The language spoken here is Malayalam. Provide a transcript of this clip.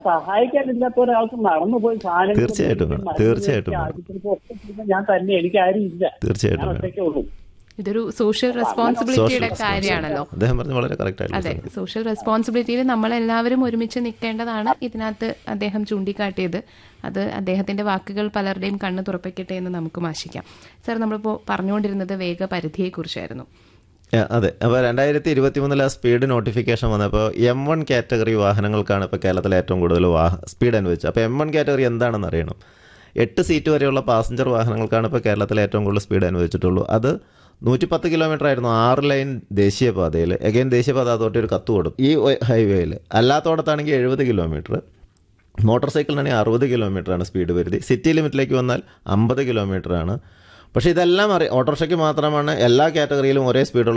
സഹായിക്കാനില്ലാത്ത ഒരാൾക്ക് നടന്നു പോയി സാധനം തീർച്ചയായിട്ടും വേണം. തീർച്ചയായിട്ടും വേണം. ഞാൻ തന്നെ എനിക്ക് ആരും ഇല്ല തീർച്ചയായിട്ടും ഞാൻ വേണം. ഒറ്റയ്ക്കേ ഉള്ളൂ ഇതൊരു സോഷ്യൽ റെസ്പോൺസിബിലിറ്റിയുടെ Social കാര്യമാണല്ലോ അദ്ദേഹം പറഞ്ഞ വളരെ കറക്റ്റ് ആയിട്ടുള്ള അതെ സംഗതി. സോഷ്യൽ റെസ്പോൺസിബിലിറ്റിയിൽ നമ്മളെല്ലാവരും ഒരുമിച്ച് നിൽക്കേണ്ടതാണ് ഇതിനകത്ത് അദ്ദേഹം ചൂണ്ടിക്കാട്ടിയത് അത് അദ്ദേഹത്തിന്റെ വാക്കുകൾ പലരുടെയും കണ്ണ് തുറപ്പിക്കട്ടെ എന്ന് നമുക്കും ആശിക്കാം സർ നമ്മളിപ്പോൾ പറഞ്ഞുകൊണ്ടിരുന്നത് വേഗപരിധിയെക്കുറിച്ചായിരുന്നു ആ, അതെ അപ്പോൾ രണ്ടായിരത്തി ഇരുപത്തി മൂന്നിലെ സ്പീഡ് നോട്ടിഫിക്കേഷൻ വന്നപ്പോൾ എം വൺ കാറ്റഗറി വാഹനങ്ങൾക്കാണ് ഇപ്പോൾ കേരളത്തിൽ ഏറ്റവും കൂടുതൽ വാഹ സ്പീഡ് അനുവദിച്ചത് അപ്പോൾ എം വൺ കാറ്റഗറി എന്താണെന്ന് അറിയണം എട്ട് സീറ്റ് വരെയുള്ള പാസഞ്ചർ വാഹനങ്ങൾക്കാണ് ഇപ്പോൾ കേരളത്തിൽ ഏറ്റവും കൂടുതൽ സ്പീഡ് അനുവദിച്ചിട്ടുള്ളൂ അത് നൂറ്റിപ്പത്ത് കിലോമീറ്റർ ആയിരുന്നു ആറ് ലൈൻ ദേശീയപാതയിൽ എഗൈൻ ദേശീയപാത അതോട്ട് ഒരു കത്ത് കൊടുക്കും ഈ ഹൈവേയിൽ അല്ലാത്തടത്താണെങ്കിൽ എഴുപത് കിലോമീറ്റർ മോട്ടോർ സൈക്കിളിനാണെങ്കിൽ അറുപത് കിലോമീറ്ററാണ് സ്പീഡ് പരിധി സിറ്റി ലിമിറ്റിലേക്ക് വന്നാൽ അമ്പത് കിലോമീറ്ററാണ് പക്ഷേ ഇതെല്ലാം അറിയാം ഓട്ടോറിക്ഷയ്ക്ക് മാത്രമാണ് എല്ലാ കാറ്റഗറിയിലും ഒരേ സ്പീഡുള്ള